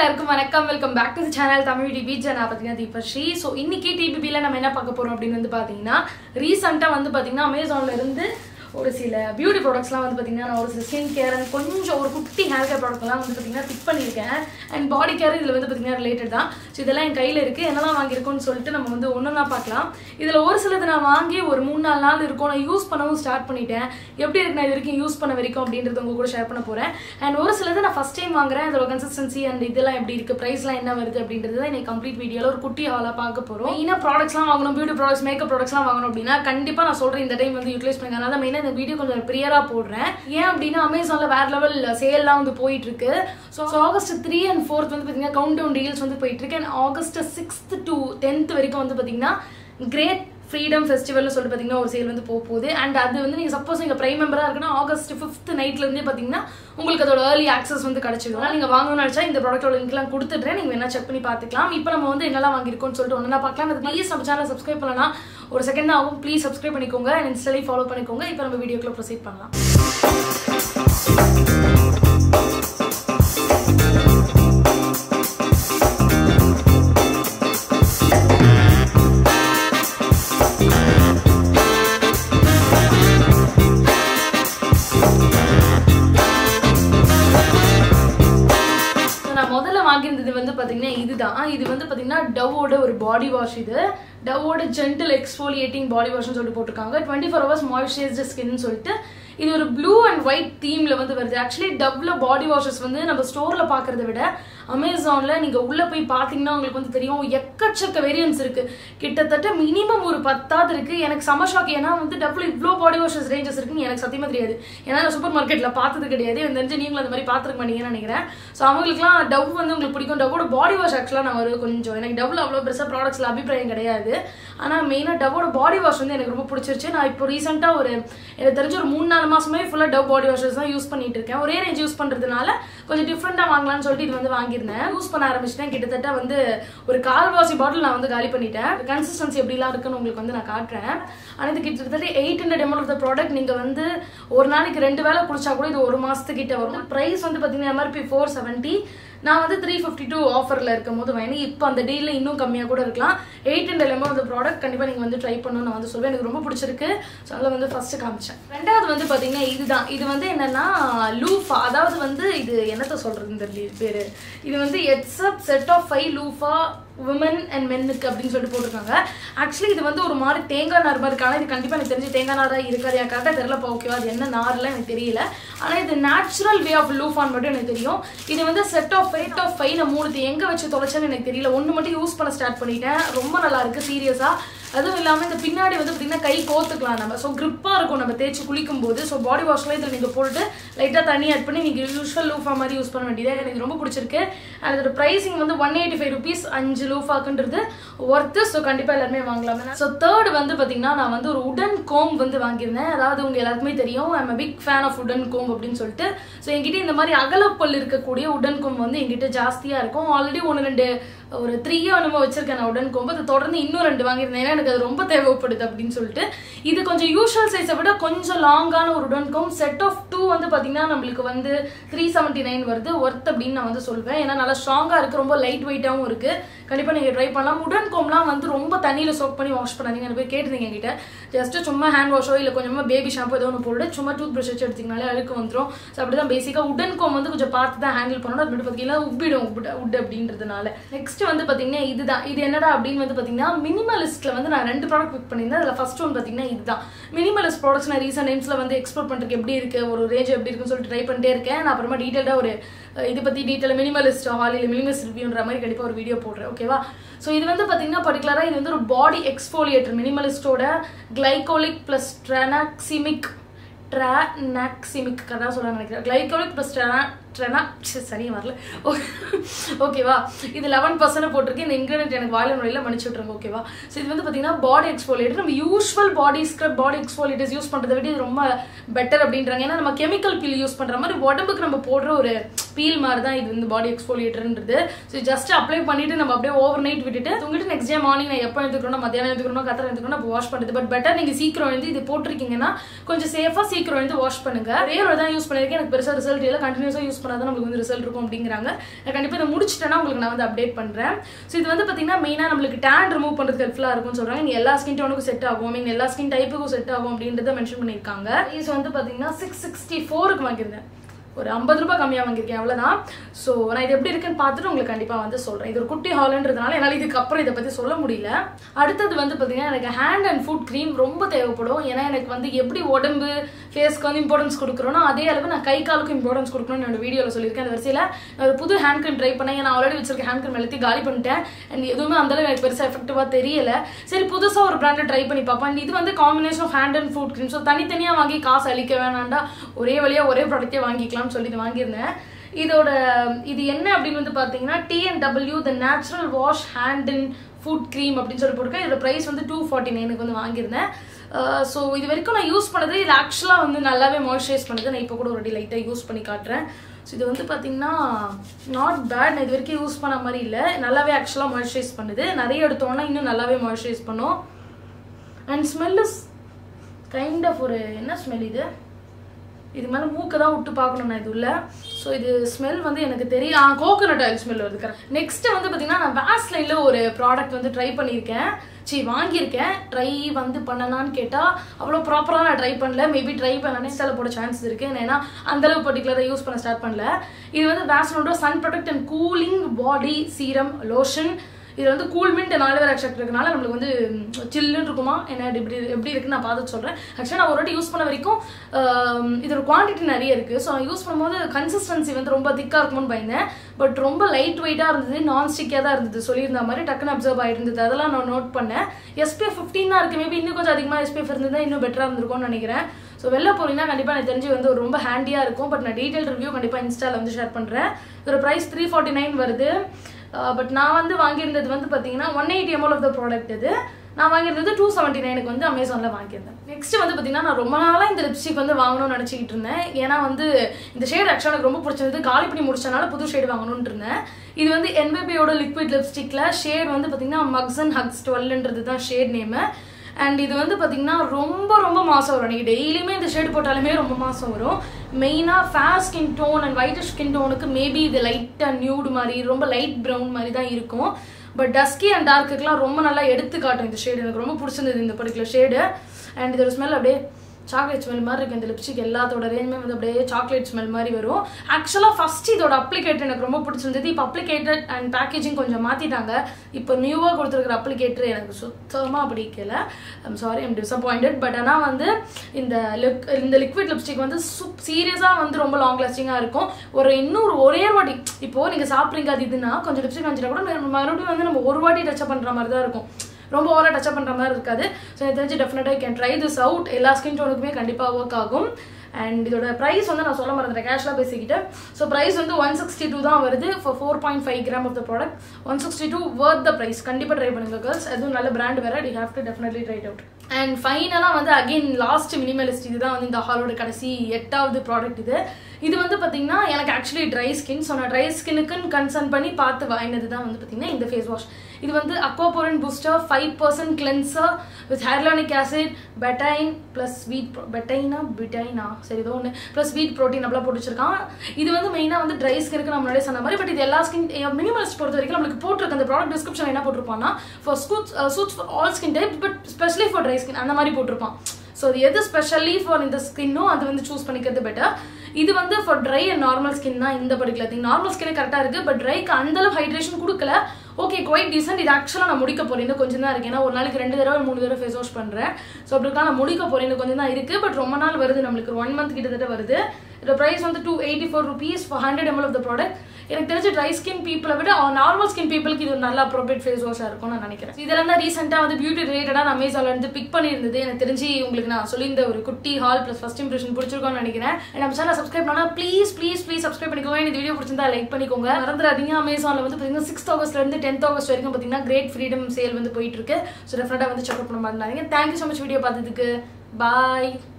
எல்லாருக்கும் வணக்கம் welcome back to channel Tamil DP நான் பார்த்தீங்கன்னா தீபஸ்ரீ ஸோ இன்னைக்கு டிபிபியில் நம்ம என்ன பார்க்க போறோம் அப்படின்னு வந்து பார்த்தீங்கன்னா ரீசெண்டாக வந்து பார்த்தீங்கன்னா அமேசான்ல இருந்து ஒரு சில பியூட்டி ப்ராடக்ட்ஸ்லாம் வந்து பார்த்தீங்கன்னா நான் ஒரு சில ஸ்கின் கேர் அண்ட் கொஞ்சம் ஒரு குட்டி ஹேர் கேர் ப்ராடக்ட்லாம் வந்து பார்த்தீங்கன்னா பிக் பண்ணியிருக்கேன் அண்ட் பாடி கேர் இதில் வந்து பார்த்தீங்கன்னா ரிலேட்டட் தான் ஸோ இதெல்லாம் என் கையில் இருக்குது என்னெல்லாம் வாங்கியிருக்கோம்னு சொல்லிட்டு நம்ம வந்து ஒன்றா பார்க்கலாம் இதில் ஒரு சிலது நான் வாங்கி ஒரு மூணு நாலு நாள் இருக்கும் நான் யூஸ் பண்ணவும் ஸ்டார்ட் பண்ணிட்டேன் எப்படி இருக்கு நான் இது வரைக்கும் யூஸ் பண்ண வரைக்கும் அப்படின்றது உங்க கூட ஷேர் பண்ண போகிறேன் அண்ட் ஒரு சிலது நான் ஃபஸ்ட் டைம் வாங்குறேன் அதோட கன்சிஸ்டன்சி அண்ட் இதெல்லாம் எப்படி இருக்குது ப்ரைஸ்லாம் என்ன வருது அப்படின்றது தான் இன்னைக்கு கம்ப்ளீட் வீடியோவில் ஒரு குட்டி ஹாலாக பார்க்க போகிறோம் மெயினாக ப்ராடக்ட்ஸ்லாம் வாங்கணும் பியூட்டி ப்ராடக்ட்ஸ் மேக்கப் ப்ராடக்ட்ஸ்லாம் வாங்கணும் அப்படின்னா கண்டிப்பாக நான் சொல்கிறேன் இந்த டைம் வந்து யூட்டிலைஸ் பண்ணுங்க அதனால மெயினாக இந்த வீடியோ கொஞ்சம் ப்ரியராக போடுறேன் ஏன் அப்படின்னா அமேசானில் வேற லெவல் சேல்லாம் வந்து போயிட்டு இருக்கு so August three and fourth வந்து பார்த்தீங்கன்னா கவுண்ட் டவுன் டீல்ஸ் வந்து போயிட்டு இருக்கு and August sixth to tenth வரைக்கும் வந்து பார்த்தீங்கன்னா கிரேட் ஃப்ரீடம் ஃபெஸ்டிவல்னு சொல்லிட்டு பார்த்தீங்கன்னா ஒரு சேல் வந்து போக போகுது அண்ட் அது வந்து நீங்கள் சப்போஸ் நீங்கள் ப்ரைம் மெம்பராக இருக்குன்னா ஆகஸ்ட் ஃபிஃப்த் நைட்லேருந்தே பார்த்தீங்கன்னா உங்களுக்கு அதோட ஏர்லி ஆக்சஸ் வந்து கிடச்சிடும் நீங்கள் வாங்கணும்னு நினச்சா இந்த ப்ராடக்ட்டோட லிங்க்லாம் கொடுத்துட்றேன் நீங்கள் வேணா செக் பண்ணி பார்த்துக்கலாம் இப்போ நம்ம வந்து என்னெல்லாம் வாங்கியிருக்கோம்னு சொல்லிட்டு ஒன்றா பார்க்கலாம் அது ப்ளீஸ் நம்ம சேனல் சப்ஸ்கிரைப் பண்ணலாம் ஒரு செகண்ட் ஆகும் ப்ளீஸ் சப்ஸ்கிரைப் பண்ணிக்கோங்க அண்ட் இன்ஸ்டாலே ஃபாலோ பண்ணிக்கோங்க இப்போ நம்ம வீடியோக்குள்ள ப்ரொசீட் பண்ணலாம் நான் முதல்ல வாங்கியிருந்தது வந்து பார்த்தீங்கன்னா இதுதான் இது வந்து பார்த்தீங்கன்னா டவ்வோட ஒரு பாடி வாஷ் இது டவ்வோட ஜென்டில் எக்ஸ்ஃபோலியேட்டிங் பாடி வாஷ்னு சொல்லிட்டு போட்டிருக்காங்க twenty four hours moisturised skin சொல்லிட்டு இது ஒரு ப்ளூ அண்ட் ஒயிட் தீம்ல வந்து வருது ஆக்சுவலி டவ்ல பாடி வாஷஸ் வந்து நம்ம ஸ்டோர்ல பாக்குறத விட அமேசான்ல நீங்க உள்ள போய் பாத்தீங்கன்னா உங்களுக்கு வந்து தெரியும் எக்கச்சக்க வேரியன்ஸ் இருக்கு கிட்டத்தட்ட மினிமம் ஒரு பத்தாவது இருக்கு எனக்கு சம ஷாக் ஏன்னா வந்து டவ்ல இவ்வளோ பாடி வாஷஸ் ரேஞ்சஸ் இருக்குன்னு எனக்கு சத்தியமா தெரியாது ஏன்னா நான் சூப்பர் மார்க்கெட்ல பார்த்தது கிடையாது எனக்கு தெரிஞ்சு நீங்களும் அந்த மாதிரி பார்த்துருக்க மாட்டீங்கன்னு நினைக்கிறேன் ஸோ அவங்களுக்குலாம் டவ் வந்து உங்களுக்கு பிடிக்கும் டவ்வோட பாடி வாஷ் ஆக்சுவலாக நான் ஒரு கொஞ்சம் எனக்கு டவ்ல அவ்வளோ பெருசாக ப்ராடக்ட்ஸ்ல அபிப்பிராயம் கிடையாது ஆனால் மெயினாக டவ்வோட பாடி வாஷ் வந்து எனக்கு ரொம்ப பிடிச்சிருச்சு நான் இப்போ ரீசெண்டாக ஒரு எனக்கு தெரிஞ்ச ஒரு மூணு நாலு மாசமே ஃபுல்லாக டவ் பாடி வாஷஸ் தான் யூஸ் பண்ணிட்டு இருக்கேன் ஒரே ரேஞ்ச் யூஸ் பண்றதுனால கொஞ்சம் டிஃப்ரெண்டாக வாங்கலாம்னு சொல்லிட்டு இது வந்து வாங்கியிருந்தேன் யூஸ் பண்ண ஆரம்பிச்சிட்டேன் கிட்டத்தட்ட வந்து ஒரு கால்வாசி பாட்டில் நான் வந்து காலி பண்ணிட்டேன் கன்சிஸ்டன்சி எப்படிலாம் இருக்குன்னு உங்களுக்கு வந்து நான் காட்டுறேன் ஆனால் இது கிட்டத்தட்ட eight hundred ML of the product நீங்கள் வந்து ஒரு நாளைக்கு ரெண்டு வேளை குடிச்சா கூட இது ஒரு மாசத்துக்கிட்ட வரும் ப்ரைஸ் வந்து பார்த்தீங்கன்னா எம்ஆர்பி ஃபோர் செவன்ட்டி நான் வந்து த்ரீ ஃபிஃப்டி டூ ஆஃபரில் இருக்கும் போது வாங்கி இப்போ அந்த டீலில் இன்னும் கம்மியாக கூட இருக்கலாம் எயிட் ஹண்ட்ரட் எம்எல் அந்த ப்ராடக்ட் கண்டிப்பாக நீங்கள் வந்து ட்ரை பண்ணணும்னு நான் வந்து சொல்வேன் எனக்கு ரொம்ப பிடிச்சிருக்கு ஸோ அதில் வந்து ஃபஸ்ட்டு காமிச்சேன் ரெண்டாவது வந்து பார்த்தீங்கன்னா இதுதான் இது வந்து என்னன்னா லூஃபா அதாவது வந்து இது என்னத்த சொல்கிறதுன்னு தெரியல இது பேர் இது வந்து எட்ஸப் set of five loofah women and மென்னுக்கு அப்படின்னு சொல்லிட்டு போட்டிருக்காங்க ஆக்சுவலி இது வந்து ஒரு மாதிரி தேங்காய் நார் மாதிரி இருக்கு. ஆனா இது கண்டிப்பாக எனக்கு தெரிஞ்சு தேங்காய் நாராக இருக்காது எனக்கு கரெக்டாக தெரியலப்பா ஓகேவா அது என்ன நார்லாம் எனக்கு தெரியல ஆனால் இது நேச்சுரல் வே ஆஃப் லூஃபான் மட்டும் எனக்கு தெரியும் இது வந்து set of eight of five நான் மூணு எங்கே வச்சு தொலைச்சேன்னு எனக்கு தெரியல ஒன்று மட்டும் யூஸ் பண்ண ஸ்டார்ட் பண்ணிட்டேன் ரொம்ப நல்லா இருக்கு சீரியஸாக அதுவும் இல்லாமல் இந்த பின்னாடி வந்து பார்த்தீங்கன்னா கை கோத்துக்கலாம் நம்ம ஸோ grip-ஆ இருக்கும் நம்ம தேய்ச்சி குளிக்கும் போது ஸோ பாடி வாஷ்லாம் இதில் நீங்கள் போட்டு லைட்டாக தண்ணி ஆட் பண்ணி நீங்கள் யூஸ்வல் லூஃபா மாதிரி யூஸ் பண்ண வேண்டியது எனக்கு ரொம்ப பிடிச்சிருக்கு அதோட ப்ரைஸிங் வந்து ஒன் எயிட்டி ஃபைவ் ருபீஸ் அஞ்சு லூஃபாக்குன்றது ஒர்த்து ஸோ கண்டிப்பாக எல்லாருமே வாங்கலாம் ஸோ தேர்ட் வந்து பார்த்தீங்கன்னா நான் வந்து ஒரு உடன் கோம் வந்து வாங்கியிருந்தேன் அதாவது உங்க எல்லாருக்குமே தெரியும் ஐம் பிக் ஃபேன் ஆஃப் உடன் கோம் அப்படின்னு சொல்லிட்டு ஸோ என்கிட்ட இந்த மாதிரி அகலப்பல் இருக்கக்கூடிய உடன் கோம் வந்து என்கிட்ட ஜாஸ்தியாக இருக்கும் ஆல்ரெடி ஒன்று ரெண்டு ஒரு த்ரீயோ நம்ம வச்சிருக்கேன் நான் உடன் கோம்பு அதை தொடர்ந்து இன்னும் ரெண்டு வாங்கியிருந்தேன் ஏன்னா எனக்கு அது ரொம்ப தேவைப்படுது அப்படின்னு சொல்லிட்டு இது கொஞ்சம் யூஷுவல் சைஸை விட கொஞ்சம் லாங்கான ஒரு உடன் கோம் செட் ஆஃப் டூ வந்து பார்த்தீங்கன்னா நம்மளுக்கு வந்து த்ரீ செவன்ட்டி நைன் வருது ஒர்த் அப்படின்னு நான் வந்து சொல்வேன் ஏன்னா நல்லா ஸ்ட்ராங்காக இருக்குது ரொம்ப லைட் வெயிட்டாகவும் இருக்குது கண்டிப்பாக நீங்கள் ட்ரை பண்ணலாம் உடன் கோம்லாம் வந்து ரொம்ப தண்ணியில் சோக் பண்ணி வாஷ் பண்ணாதீங்க எனக்கு போய் கேட்டிருந்தீங்க என்கிட்ட ஜஸ்ட் சும்மா ஹேண்ட் வாஷோ இல்லை கொஞ்சமாக பேபி ஷாம்பு ஏதோ ஒன்று போட்டு சும்மா டூத் ப்ரஷ் வச்சு எடுத்திங்கனாலே அழுக்கு வந்துடும் ஸோ அப்படி தான் பேசிக்காக உடன் கோம் வந்து கொஞ்சம் பார்த்து தான் ஹேண்டில் பண்ணணும் அது மட்டும் பார்த்தீங்கன்னா உப்பிடும் உட் உட் அப்படின்றதுனால நெக்ஸ்ட் வந்து பார்த்தீங்கன்னா இதுதான் இது என்னடா அப்படின்னு வந்து பார்த்தீங்கன்னா மினிமலிஸ்ட்டில் வந்து நான் ரெண்டு ப்ராடக்ட் பிக் பண்ணியிருந்தேன் அதில் ஃபர்ஸ்ட் ஒன் பார்த்தீங்கன்னா இதுதான் மினிமலிஸ்ட் ப்ராடக்ட்ஸ் நான் ரீசெண்ட் டைம்ஸில் வந்து எக்ஸ்ப்ளோர் பண்ணுறதுக்கு எப்படி இருக்குது ஒரு ரேஞ்ச் எப்படி இருக்குன்னு சொல்லிட்டு ட்ரை பண்ணிட்டே இருக்கேன் நான் அப்புறமா டீட்டெயிலாக ஒரு அஹ், இதை பற்றி டீட்டெயில் மினிமலிஸ்ட் ஹாலில் மினிமலிஸ்ட் ரிவ்யூன்ற மாதிரி கண்டிப்பாக ஒரு வீடியோ போடுறேன் ஓகேவா ஸோ இது வந்து பார்த்தீங்கன்னா பர்டிகுலராக இது வந்து ஒரு பாடி எக்ஸ்ஃபோலியேட்டர் மினிமலிஸ்டோட கிளைகோலிக் ப்ளஸ் ட்ரானாக்சிமிக் ட்ரானாக்சிமிக் கரெக்டாக சொல்ல நினைக்கிறேன் கிளைகோலிக் ப்ளஸ் ட்ரானா ட்ரெனா சரியா வரல ஓகேவா இது லெவன் பர்சன்ட் போட்டிருக்கு இந்த இன்கிரீடியன்ட் எனக்கு வாயில நுழையில மன்னிச்சு விட்ருங்க ஓகேவா ஸோ இது வந்து பார்த்தீங்கன்னா பாடி எக்ஸ்ஃபோலியேட்டர் நம்ம usual body scrub body exfoliators use பண்ணுறதை விட இது ரொம்ப பெட்டர் அப்படின்றாங்க ஏன்னா நம்ம கெமிக்கல் பீல் யூஸ் பண்ணுற மாதிரி உடம்புக்கு நம்ம போடுற ஒரு பீல் மாதிரி தான் இது வந்து பாடி எக்ஸ்போலியேட்டர்ன்றது ஸோ ஜஸ்ட் அப்ளை பண்ணிட்டு நம்ம அப்படியே ஓவர் நைட் விட்டுட்டு தூங்கிட்டு நெக்ஸ்ட் டே மார்னிங் நான் எப்போ எடுத்துக்கணும் மத்தியானம் எடுத்துக்கணும் கத்திரம் எடுத்துக்கணும் அப்போ வாஷ் பண்ணுறது பட் பெட்டர் நீங்கள் சீக்கிரம் வந்து இது போட்டிருக்கீங்கன்னா கொஞ்சம் சேஃபாக சீக்கிரம் வந்து வாஷ் பண்ணுங்க ஒரே ஒரு தான் யூஸ் பண்ணியிருக்கேன் எனக்கு பெருசாக ரிசல்ட் இல்லை கண்டினியூஸாக யூஸ் பண்ணாதான் நம்மளுக்கு வந்து ரிசல்ட் இருக்கும் அப்படிங்கிறாங்க நான் கண்டிப்பாக இதை முடிச்சிட்டேன்னா உங்களுக்கு நான் வந்து அப்டேட் பண்ணுறேன் ஸோ இது வந்து பார்த்தீங்கன்னா மெயினாக நம்மளுக்கு டேன் ரிமூவ் பண்ணுறதுக்கு ஹெல்ப்ஃபுல்லாக இருக்கும்னு சொல்கிறாங்க நீ எல்லா ஸ்கின் டோனுக்கும் செட் ஆகும் மீன் எல்லா ஸ்கின் டைப்புக்கும் செட் ஆகும் அப்படின்றத மென்ஷன் பண்ணியிருக்காங்க ப்ரைஸ் வந்து பார்த்தீங்கன்னா சிக்ஸ் சிக்ஸ்டி ஃபோருக்கு வாங்கியிருந்தேன் ஒரு ஐம்பது ரூபாய் கம்மியாக வாங்கியிருக்கேன் அவ்வளோதான் ஸோ நான் இது எப்படி இருக்குன்னு பார்த்துட்டு உங்களுக்கு கண்டிப்பாக வந்து சொல்கிறேன் இது ஒரு குட்டி ஹால்ன்றதுனால என்னால் இதுக்கப்புறம் இதை பற்றி சொல்ல முடியல அடுத்தது வந்து பார்த்தீங்கன்னா எனக்கு ஹேண்ட் அண்ட் ஃபுட் க்ரீம் ரொம்ப தேவைப்படும் ஏன்னா எனக்கு வந்து எப்படி உடம்பு ஃபேஸ்க்கு வந்து இம்பார்ட்டன்ஸ் கொடுக்குறோனோ அதே அளவு நான் கை காலுக்கும் இம்பார்ட்டன்ஸ் கொடுக்கணும்னு என்னோட வீடியோவில் சொல்லியிருக்கேன் அந்த வரிசையில் நான் ஒரு புது ஹேண்ட் க்ரீம் ட்ரை பண்ணேன் நான் ஆல்ரெடி வச்சிருக்க ஹேண்ட் க்ரீம் எல்லாத்தையும் காலி பண்ணிட்டேன் அண்ட் எதுவுமே அந்தளவு எனக்கு பெருசாக எஃபெக்டிவாக தெரியல சரி புதுசாக ஒரு பிராண்டை ட்ரை பண்ணி பார்ப்பேன் இது வந்து combination of hand and foot cream so தனித்தனியாக வாங்கி காசு அழிக்க வேணாண்டா ஒரே வழியாக ஒரே ப்ராடக்ட்டே வாங்கிக்கலாம்னு சொல்லி இது வாங்கியிருந்தேன் இதோட இது என்ன அப்படின்னு வந்து பார்த்தீங்கன்னா TNW the natural wash hand and foot cream அப்படின்னு சொல்லி போட்டிருக்கேன் இதோட ப்ரைஸ் வந்து டூ ஃபார்ட்டி நைனுக்கு வந்து வாங்கியிருந்தேன் ஸோ இது வரைக்கும் நான் யூஸ் பண்ணது இது ஆக்சுவலாக வந்து நல்லாவே மாய்ஸ்சரைஸ் பண்ணுது நான் இப்போ கூட ஒரு லைட்டாக யூஸ் பண்ணி காட்டுறேன் ஸோ இது வந்து பார்த்தீங்கன்னா நாட் பேட் நான் இது வரைக்கும் யூஸ் பண்ண மாதிரி இல்லை நல்லாவே ஆக்சுவலாக மாய்ஸ்சரைஸ் பண்ணுது நிறைய எடுத்தோன்னா இன்னும் நல்லாவே மாய்ஸ்சரைஸ் பண்ணும் and smell is kind of ஒரு என்ன ஸ்மெல் இது இது மேலே மூக்கை தான் விட்டு பார்க்கணும் நான் இது உள்ள ஸோ இது ஸ்மெல் வந்து எனக்கு தெரியும் ஆ கோகோனட் ஆயில் ஸ்மெல் வருது கரெக்ட் நெக்ஸ்ட் வந்து பார்த்தீங்கன்னா நான் வேஸ்லைனில் ஒரு ப்ராடக்ட் வந்து ட்ரை பண்ணியிருக்கேன் சரி வாங்கியிருக்கேன் ட்ரை வந்து பண்ணலான்னு கேட்டால் அவ்வளோ ப்ராப்பராக நான் ட்ரை பண்ணல மேபி ட்ரை பண்ண இன்ஸ்டால போட சான்ஸ் இருக்குது ஏன்னா அந்தளவு பர்டிகுலராக யூஸ் பண்ண ஸ்டார்ட் பண்ணல இது வந்து வேஸ்லோட sun protect and cooling body serum lotion இது வந்து கூல் மின்ட் நாலுவர் எக்ஸ்ட்ராக்ட் இருக்கனால நம்மளுக்கு வந்து சில்லுன்னு இருக்குமா என்ன இப்படி எப்படி இருக்குன்னு நான் பார்த்துட்டு சொல்கிறேன் ஆக்சுவலாக நான் ஒரு வாட்டி யூஸ் பண்ண வரைக்கும் இதோட குவான்டிட்டி நிறைய இருக்குது ஸோ நான் யூஸ் பண்ணும்போது கன்சிஸ்டன்சி வந்து ரொம்ப திக்காக இருக்கும்னு பயந்தேன் பட் ரொம்ப லைட் வெயிட்டாக இருந்தது நான் ஸ்டிக்காக தான் இருந்தது சொல்லியிருந்த மாதிரி டக்குன்னு அப்சர்வ் ஆயிருந்தது அதெல்லாம் நான் நோட் பண்ணேன் எஸ்பிஎஃப் ஃபிஃப்டின் தான் இருக்குது மேபி இன்னும் கொஞ்சம் அதிகமாக எஸ்பிஎஃப் இருந்தது இன்னும் பெட்டராக இருந்திருக்கும்னு நினைக்கிறேன் ஸோ வெளில போனீங்கன்னா கண்டிப்பாக எனக்கு தெரிஞ்சு வந்து ரொம்ப ஹேண்டியாக இருக்கும் பட் நான் டீட்டெயில் ரிவ்யூ கண்டிப்பாக இன்ஸ்டாவில் வந்து ஷேர் பண்ணுறேன் இதோட ப்ரைஸ் த்ரீ ஃபார்ட்டி நைன் வருது பட் நான் வந்து வாங்கியிருந்தது வந்து பார்த்தீங்கன்னா one eighty ML of the product இது நான் வாங்கியிருந்தது டூ செவன்ட்டி நைனுக்கு வந்து அமேசானில் வாங்கியிருந்தேன் நெக்ஸ்ட் வந்து பார்த்தீங்கன்னா நான் ரொம்ப நாளாக இந்த லிப்ஸ்டிக் வந்து வாங்கணும்னு நினச்சிக்கிட்டு இருந்தேன் ஏன்னா வந்து இந்த ஷேட் ஆக்சுவலாக எனக்கு ரொம்ப பிடிச்சிருந்தது காலி பண்ணி முடிச்சனால புது ஷேடு வாங்கணும்னு இருந்தேன் இது வந்து என்பிபியோட லிக்விட் லிப்ஸ்டிக்கில் ஷேட் வந்து பார்த்தீங்கன்னா மக்ஸ் அண்ட் ஹக்ஸ் டுவெல்ன்றது தான் ஷேட் நேமு அண்ட் இது வந்து பார்த்தீங்கன்னா ரொம்ப ரொம்ப மாதம் வரும் நீங்கள் டெய்லியுமே இந்த ஷேடு போட்டாலுமே ரொம்ப மாதம் வரும் மெயினாக fair skin tone and white skin டோனுக்கு மேபி இது லைட்டாக நியூடு மாதிரி ரொம்ப லைட் ப்ரௌன் மாதிரி தான் இருக்கும் பட் டஸ்கி அண்ட் டார்க்குக்கெலாம் ரொம்ப நல்லா எடுத்து காட்டும் இந்த ஷேடு எனக்கு ரொம்ப பிடிச்சிருந்தது இந்த பர்டிகுலர் ஷேடு அண்ட் இதோட ஸ்மெல் அப்படியே சாக்லேட் ஸ்மெல் மாதிரி இருக்குது இந்த லிப்ஸ்டிக் எல்லாத்தோட ரேஞ்சுமே வந்து அப்படியே சாக்லேட் ஸ்மெல் மாதிரி வரும் ஆக்சுவலாக ஃபஸ்ட் இதோட அப்ளிகேட்டர் எனக்கு ரொம்ப பிடிச்சிருந்தது இப்போ அப்ளிகேட்டர் அண்ட் பேக்கேஜிங் கொஞ்சம் மாற்றிட்டாங்க இப்போ நியூவாக கொடுத்துருக்குற அப்ளிகேட்டர் எனக்கு சுத்தமாக பிடிக்கல I'm sorry I'm disappointed but ஆனால் வந்து இந்த லிக் இந்த லிக்விட் லிப்ஸ்டிக் வந்து சுப் சீரியஸாக வந்து ரொம்ப லாங் லாஸ்டிங்காக இருக்கும் ஒரு இன்னொரு ஒரே வாட்டி இப்போது நீங்கள் சாப்பிட்றீங்க அது இதுன்னா கொஞ்சம் லிப்ஸ்டிக் வந்துட்டா கூட மறுபடியும் வந்து நம்ம ஒரு வாட்டி டச்சப் பண்ணுற மாதிரி தான் இருக்கும் ரொம்ப ஓவராக டச்சப் பண்ணுற மாதிரி இருக்காது ஸோ எனக்கு தெரிஞ்சு டெஃபினட்டாக கேன் ட்ரை திஸ் அவுட் எல்லா ஸ்கின் டோனுக்குமே கண்டிப்பாக ஒர்க் ஆகும் அண்ட் இதோட ப்ரைஸ் வந்து நான் சொல்ல மறந்துட்டேன் கேஷ்லாம் பேசிக்கிட்டேன் ஸோ ப்ரைஸ் வந்து ஒன் சிக்ஸ்டி டூ தான் வருது for four point five gram of the product one sixty two worth the price கண்டிப்பாக ட்ரை பண்ணுங்க கேர்ள்ஸ் அதுவும் நல்ல பிராண்ட் வேறு டி have to definitely try out and ஃபைனலாக வந்து அகெயின் லாஸ்ட் மினிமலிஸ்ட் இதுதான் வந்து இந்த ஹாலோட கடைசி எட்டாவது ப்ராடக்ட் இது இது வந்து பார்த்தீங்கன்னா எனக்கு ஆக்சுவலி ட்ரை ஸ்கின் ஸோ நான் ட்ரை ஸ்கின்னுக்குன்னு கன்சர்ன் பண்ணி பார்த்து வாங்கினது தான் வந்து பார்த்தீங்கன்னா இந்த ஃபேஸ் வாஷ் இது வந்து aquaporin booster five percent cleanser with hyaluronic acid betaine plus வீட் பெட்டைனா பிட்டைனா சரி ஏதோ ஒன்று ப்ளஸ் வீட் ப்ரோட்டீன் அப்படிலாம் போட்டு வச்சிருக்கான் இது வந்து மெயினாக வந்து ட்ரை ஸ்கினுக்கு நம்ம முன்னாடியே சொன்ன மாதிரி பட் இது எல்லா ஸ்கின் மினிமலிஸ்ட் பொறுத்த வரைக்கும் நம்மளுக்கு போட்டிருக்க அந்த ப்ராடக்ட் டிஸ்கிரிப்ஷன் என்ன போட்டிருப்பான்னா for suit suits for all skin type but specially for dry skin அந்த மாதிரி போட்டிருப்பான் ஸோ அது எது ஸ்பெஷலி ஃபார் இந்த ஸ்கின்னோ அது வந்து சூஸ் பண்ணிக்கிறது பெட்டர் இது வந்து for dry and normal skin தான் இந்த பர்டிகுலர் திங் நார்மல் ஸ்கின் கரெக்டாக இருக்குது பட் ட்ரைக்கு அந்தளவு ஹைட்ரேஷன் கொடுக்கல ஓகே குவைட் டீசென்ட் இது ஆக்சுவலாக நான் முடிக்க போகிறேன் இன்னும் கொஞ்சம் தான் இருக்கு ஏன்னா ஒரு நாளைக்கு ரெண்டு தடவை மூணு தடவை ஃபேஸ் வாஷ் பண்ணுறேன் ஸோ அப்படி நான் முடிக்க போகிறேன் இன்னும் கொஞ்சம் தான் இருக்குது பட் ரொம்ப நாள் வருது நம்மளுக்கு ஒன் மந்த் கிட்டத்தட்ட வருது இதோட ப்ரைஸ் வந்து two eighty four rupees for hundred ML of the product எனக்கு தெரிஞ்ச ட்ரை ஸ்கின் பீப்புளை விட நார்மல் ஸ்கின் பீப்புளுக்கு இது ஒரு நல்ல அப்ரோப்ரியேட் ஃபேஸ் வாஷாக இருக்கும்னு நான் நினைக்கிறேன் இதெல்லாம் தான் ரீசெண்டாக வந்து பியூட்டி ரிலேட்டடாக நான் அமேசான்ல இருந்து பிக் பண்ணியிருந்தது எனக்கு தெரிஞ்சு உங்களுக்கு நான் சொல்லியிருந்த ஒரு குட்டி ஹால் ப்ளஸ் ஃபஸ்ட் இம்ப்ரெஷன் பிடிச்சிருக்கோம்னு நினைக்கிறேன் நம்ம சேனல் சப்ஸ்கிரைப் பண்ணா ப்ளீஸ் ப்ளீஸ் ப்ளீஸ் சப்ஸ்கிரைப் பண்ணிக்கோங்க இந்த வீடியோ பிடிச்சிருந்தா லைக் பண்ணிக்கோங்க மறந்துடாதீங்க அமேசானில் வந்து பார்த்தீங்கன்னா சிக்ஸ்த் ஆகஸ்ட்லேருந்து டென்த் ஆகஸ்ட் வரைக்கும் பார்த்தீங்கன்னா கிரேட் ஃப்ரீடம் சேல் வந்து போயிட்டு இருக்கு ஸோ டெஃபினட்டாக வந்து செக்அப் பண்ண மாதிரி தேங்க்யூ ஸோ மச் வீடியோ பார்த்ததுக்கு பாய்